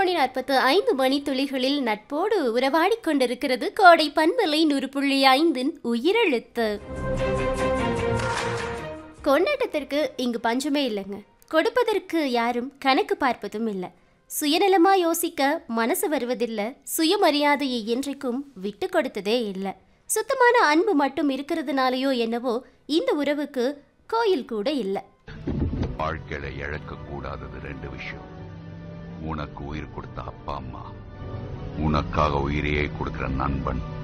மணி நாற்பத்து ஐந்து மணி துளிகளில் நட்போடு உறவாடிக் கொண்டிருக்கிறது கோடை பண்பலை நூறு புள்ளி ஐந்தின் உயிரெழுத்து கொண்டாட்டத்திற்கு இங்கு பஞ்சமே இல்லைங்க கொடுப்பதற்கு யாரும் கணக்கு பார்ப்பதும் இல்லை சுயநலமா யோசிக்க மனசு வருவதில்லை சுயமரியாதையை என்றைக்கும் விட்டு கொடுத்ததே இல்லை சுத்தமான அன்பு மட்டும் இருக்கிறதுனாலயோ என்னவோ இந்த உறவுக்கு கோயில் கூட இல்லை வாழ்க்கையில இழக்க கூடாதது ரெண்டு விஷயம் உனக்கு உயிர் கொடுத்த அப்பா அம்மா உனக்காக உயிரையே கொடுக்கிற நண்பன்